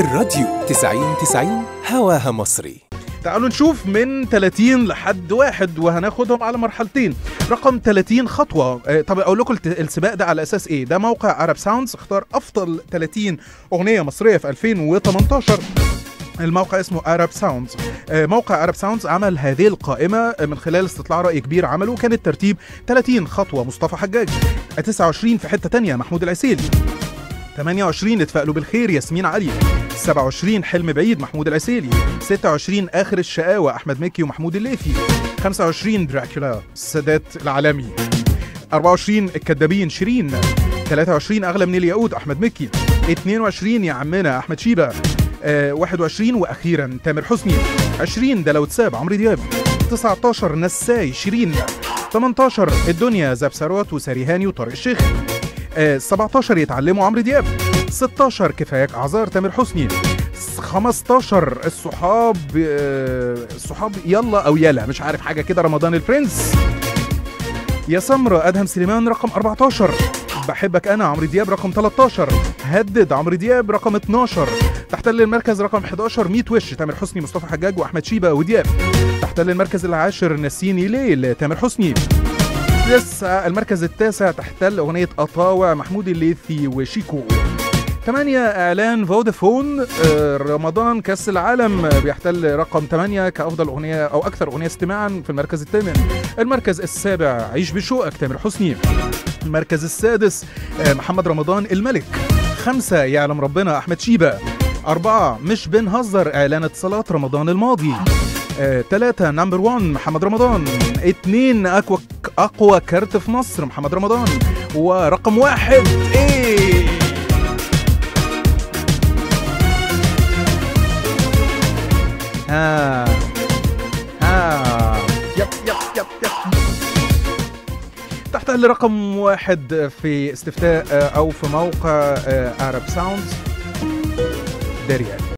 الراديو 90 90 هواها مصري تعالوا نشوف من 30 لحد واحد وهناخدهم على مرحلتين رقم 30 خطوة آه، طب اقول لكم الت- السباق ده على اساس ايه ده موقع عرب ساوندز اختار افضل 30 اغنية مصرية في 2018 الموقع اسمه Arab Sounds آه، موقع Arab Sounds عمل هذه القائمة آه، من خلال استطلاع رأي كبير عمله كان الترتيب 30 خطوة مصطفى حجاج 29 في حتة تانية محمود العسيلي 28 اتفائلوا بالخير ياسمين علي 27 حلم بعيد محمود العسيلي 26 اخر الشقاوة احمد مكي ومحمود الليثي 25 دراكولا السادات العالمي 24 الكدابين شيرين 23 اغلى من الياقوت احمد مكي 22 يا عمنا احمد شيبه آه 21 واخيرا تامر حسني 20 ده لو اتساب عمرو دياب 19 نساي شيرين 18 الدنيا زاب ثروت وسريهاني وطارق الشيخ آه 17 يتعلموا عمرو دياب 16 كفاياك اعذار تامر حسني 15 الصحاب آه الصحاب يلا او يلا مش عارف حاجه كده رمضان البرنس يا سمرة ادهم سليمان رقم 14 بحبك انا عمرو دياب رقم 13 هدد عمرو دياب رقم 12 تحتل المركز رقم 11 100 وش تامر حسني مصطفى حجاج واحمد شيبه ودياب تحتل المركز العاشر نسيني ليل تامر حسني لسه المركز التاسع تحتل أغنية قطاوع محمود الليثي وشيكو ثمانية إعلان فودافون آه، رمضان كأس العالم آه، بيحتل رقم ثمانية كأفضل أغنية أو أكثر أغنية استماعا في المركز الثامن المركز السابع عيش بشوقك تامر حسني المركز السادس آه، محمد رمضان الملك خمسة يعلم ربنا أحمد شيبة أربعة مش بنهزر إعلان اتصالات رمضان الماضي آه، تلاتة نمبر 1 محمد رمضان اتنين أقوى أقوى كارت في مصر محمد رمضان ورقم واحد إيه ها ها يب يب يب يب تحتل رقم واحد في استفتاء آه، أو في موقع عرب ساوندز دريان